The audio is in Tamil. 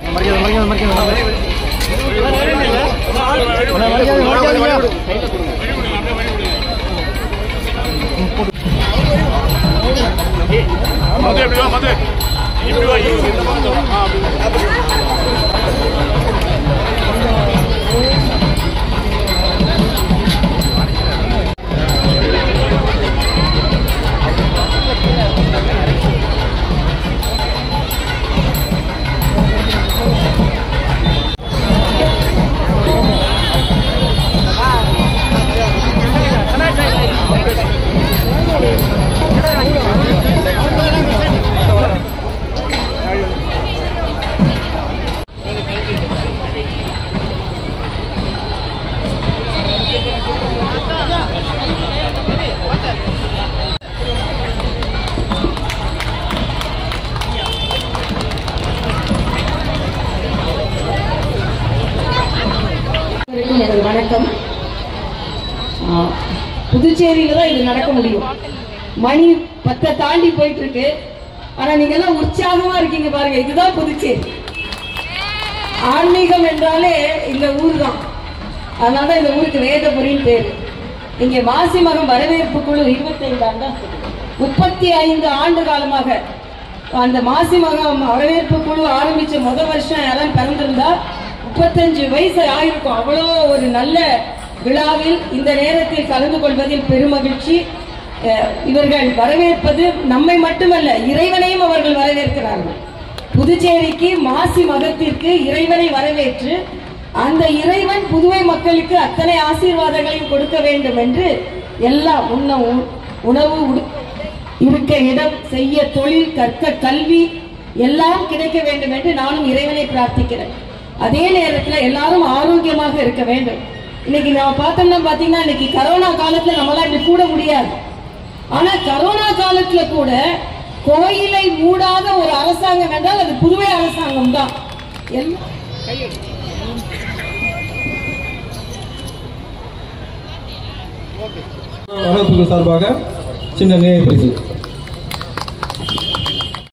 மது எப்படி வா மது இப்படி வா இந்த பக்கம் வா. ஆ, அப்படி. அனைவருக்கும் எனது வணக்கம் ஆ, புதுச்சேரியில தான் இது நடக்க முடியும் மணி பத்தை தாண்டி போயிட்டு இருக்கு ஆனா நீங்க எல்லாம் உற்சாகமா இருக்கீங்க பாருங்க இதுதான் புதுச்சேரி ஆன்மீகம் என்றாலே இந்த ஊர் தான் அதனால இந்த ஊருக்கு வேதபுரின்னு பேரு இங்க மாசி மகம் வரவேற்பு குழு இருபத்தைந்து ஆண்டா முப்பத்தி ஐந்து ஆண்டு காலமாக அந்த மாசி மகம் வரவேற்பு குழு ஆரம்பிச்ச முத வருஷம் யாரும் பிறந்திருந்தா முப்பத்தஞ்சு வயசு ஆயிருக்கும் அவ்வளோ ஒரு நல்ல விழாவில் இந்த நேரத்தில் கலந்து கொள்வதில் பெருமகிழ்ச்சி அஹ், இவர்கள் வரவேற்பது நம்மை மட்டுமல்ல இறைவனையும் அவர்கள் வரவேற்கிறார்கள் புதுச்சேரிக்கு மாசி மகத்திற்கு இறைவனை வரவேற்று அந்த இறைவன் புதுவை மக்களுக்கு அத்தனை ஆசீர்வாதங்களையும் கொடுக்க வேண்டும் என்று எல்லாம் உண்ண உ- உணவு உடுக்க இருக்க இடம் செய்ய தொழில் கற்க கல்வி எல்லாம் கிடைக்க வேண்டும் என்று நானும் இறைவனை பிரார்த்திக்கிறேன் அதே நேரத்தில் எல்லாரும் ஆரோக்கியமாக இருக்க வேண்டும் இன்னைக்கு நம்ம பார்த்தோம்னா பாத்தீங்கன்னா இன்னைக்கு கரோனா காலத்துல நம்மளாம் இப்படி கூட முடியாது ஆனா கரோனா காலத்துல கூட கோயிலை மூடாத ஒரு அரசாங்கம் என்றால் அது புதுவை அரசாங்கம் தான் எல்லாம் வரவேற்புகள் சார்பாக சின்ன நினைவு பரிசு